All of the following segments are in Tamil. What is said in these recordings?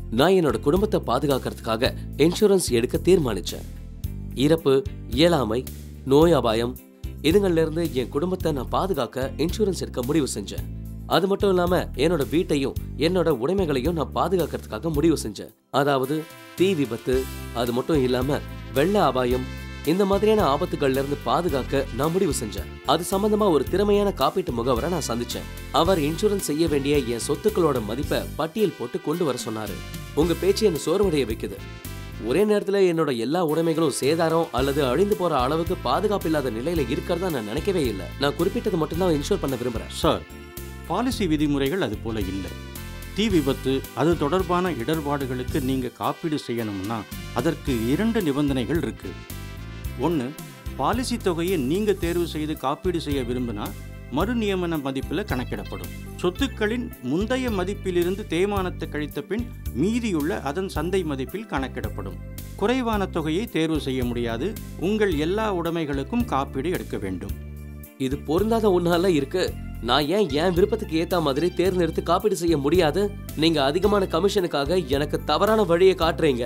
நான் என்னோட குடும்பத்தை பாதுகாக்கிறதுக்காக இன்சூரன்ஸ் எடுக்க தீர்மானிச்சேன் இறப்பு இயலாமை நோய் அபாயம் இதுங்கள்ல இருந்து என் குடும்பத்தை நான் பாதுகாக்க இன்சூரன்ஸ் எடுக்க முடிவு செஞ்சேன் அது மட்டும் இல்லாம என்னோட வீட்டையும் என்னோட உடைமைகளையும் நான் பாதுகாக்கிறதுக்காக முடிவு செஞ்சேன் அதாவது தீ விபத்து அது மட்டும் இல்லாம வெள்ள அபாயம் இந்த மாதிரியான ஆபத்துகள்ல இருந்து பாதுகாக்க நான் முடிவு செஞ்சேன் அது சம்பந்தமா ஒரு திறமையான காப்பீட்டு முகவரை நான் சந்திச்சேன் அவர் இன்சூரன்ஸ் செய்ய வேண்டிய என் சொத்துக்களோட மதிப்பை பட்டியல் போட்டு கொண்டு வர சொன்னாரு உங்க பேச்சு என்ன சோர்வடைய வைக்குது ஒரே நேரத்துல என்னோட எல்லா உடைமைகளும் சேதாரம் அல்லது அழிந்து போற அளவுக்கு பாதுகாப்பு இல்லாத நிலையில இருக்கிறதா நான் நினைக்கவே இல்லை நான் குறிப்பிட்டது மட்டும்தான் இன்சூர் பண்ண விரும்புறேன் சார் பாலிசி விதிமுறைகள் அது போல இல்லை தீ விபத்து அது தொடர்பான இடர்பாடுகளுக்கு நீங்கள் காப்பீடு செய்யணும்னா அதற்கு இரண்டு நிபந்தனைகள் இருக்கு ஒன்று பாலிசி தொகையை நீங்கள் தேர்வு செய்து காப்பீடு செய்ய விரும்பினா மறு நியமன மதிப்பில் கணக்கிடப்படும் சொத்துக்களின் முந்தைய மதிப்பிலிருந்து தேய்மானத்தை கழித்த பின் மீதியுள்ள அதன் சந்தை மதிப்பில் கணக்கிடப்படும் குறைவான தொகையை தேர்வு செய்ய முடியாது உங்கள் எல்லா உடைமைகளுக்கும் காப்பீடு எடுக்க வேண்டும் இது பொருந்தாத ஒன்னால இருக்கு நான் ஏன் என் விருப்பத்துக்கு ஏத்த மாதிரி தேர்ந்தெடுத்து காப்பீடு செய்ய முடியாது நீங்க அதிகமான கமிஷனுக்காக எனக்கு தவறான வழியை காட்டுறீங்க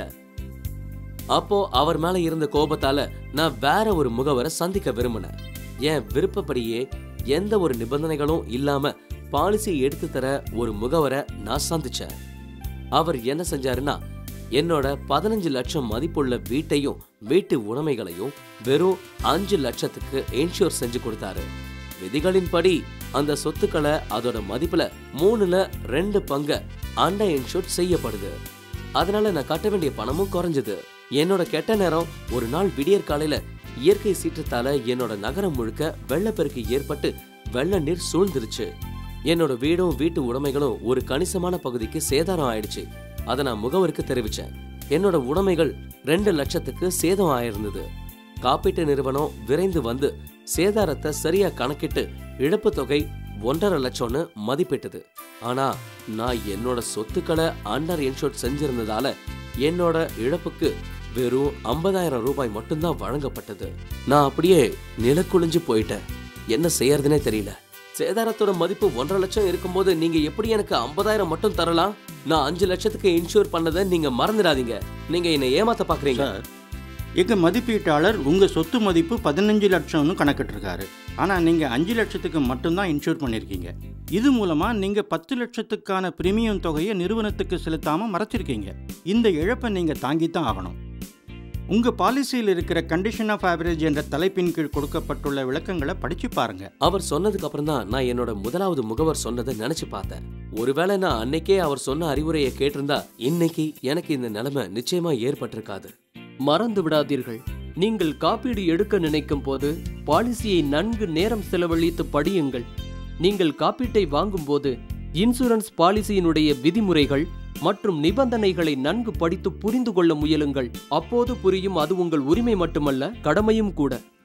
அப்போ அவர் மேல இருந்த கோபத்தால நான் வேற ஒரு முகவரை சந்திக்க விரும்பினேன் என் விருப்பப்படியே எந்த ஒரு நிபந்தனைகளும் இல்லாம பாலிசி எடுத்து தர ஒரு முகவரை நான் சந்திச்சேன் அவர் என்ன செஞ்சாருன்னா என்னோட பதினஞ்சு லட்சம் மதிப்புள்ள வீட்டையும் வீட்டு உடைமைகளையும் வெறும் அஞ்சு லட்சத்துக்கு இன்சூர் செஞ்சு கொடுத்தாரு விதிகளின்படி அந்த சொத்துக்களை அதோட மதிப்புல மூணுல ரெண்டு பங்க அண்டர் இன்சூர் செய்யப்படுது அதனால நான் கட்ட வேண்டிய பணமும் குறைஞ்சது என்னோட கெட்ட நேரம் ஒரு நாள் விடியற் காலையில இயற்கை சீற்றத்தால என்னோட நகரம் முழுக்க வெள்ளப்பெருக்கு ஏற்பட்டு வெள்ள நீர் சூழ்ந்துருச்சு என்னோட வீடும் வீட்டு உடைமைகளும் ஒரு கணிசமான பகுதிக்கு சேதாரம் ஆயிடுச்சு அதை நான் முகவருக்கு தெரிவிச்சேன் என்னோட உடைமைகள் ரெண்டு லட்சத்துக்கு சேதம் ஆயிருந்தது காப்பீட்டு நிறுவனம் விரைந்து வந்து சேதாரத்தை சரியா கணக்கிட்டு இழப்பு தொகை ஒன்றரை லட்சம்னு மதிப்பிட்டது ஆனா நான் என்னோட சொத்துக்களை அண்டர் இன்சூர் செஞ்சிருந்ததால என்னோட இழப்புக்கு வெறும் ஐம்பதாயிரம் ரூபாய் மட்டும்தான் வழங்கப்பட்டது நான் அப்படியே நிலக்குழிஞ்சு போயிட்டேன் என்ன செய்யறதுனே தெரியல சேதாரத்தோட மதிப்பு ஒன்றரை லட்சம் இருக்கும்போது நீங்க எப்படி எனக்கு ஐம்பதாயிரம் மட்டும் தரலாம் நான் அஞ்சு லட்சத்துக்கு இன்சூர் பண்ணதை நீங்க மறந்துடாதீங்க நீங்க என்னை ஏமாத்த பாக்குறீங்க சார் எங்க மதிப்பீட்டாளர் உங்க சொத்து மதிப்பு பதினஞ்சு லட்சம்னு கணக்கிட்டிருக்காரு ஆனா நீங்க அஞ்சு லட்சத்துக்கு மட்டும்தான் இன்சூர் பண்ணிருக்கீங்க இது மூலமா நீங்க பத்து லட்சத்துக்கான பிரீமியம் தொகையை நிறுவனத்துக்கு செலுத்தாம மறைச்சிருக்கீங்க இந்த இழப்பை நீங்க தாங்கித்தான் ஆகணும் உங்க பாலிசியில் இருக்கிற கண்டிஷன் ஆஃப் ஆவரேஜ் என்ற தலைப்பின் கீழ் கொடுக்கப்பட்டுள்ள விளக்கங்களை படிச்சு பாருங்க அவர் சொன்னதுக்கு அப்புறம் தான் நான் என்னோட முதலாவது முகவர் சொன்னதை நினைச்சு பார்த்தேன் ஒருவேளை நான் அன்னைக்கே அவர் சொன்ன அறிவுரையை கேட்டிருந்தா இன்னைக்கு எனக்கு இந்த நிலைமை நிச்சயமா ஏற்பட்டிருக்காது மறந்து விடாதீர்கள் நீங்கள் காப்பீடு எடுக்க நினைக்கும் போது பாலிசியை நன்கு நேரம் செலவழித்து படியுங்கள் நீங்கள் காப்பீட்டை வாங்கும்போது இன்சூரன்ஸ் பாலிசியினுடைய விதிமுறைகள் மற்றும் நிபந்தனைகளை நன்கு படித்து புரிந்து கொள்ள முயலுங்கள் அப்போது புரியும் அது உங்கள் உரிமை மட்டுமல்ல கடமையும் கூட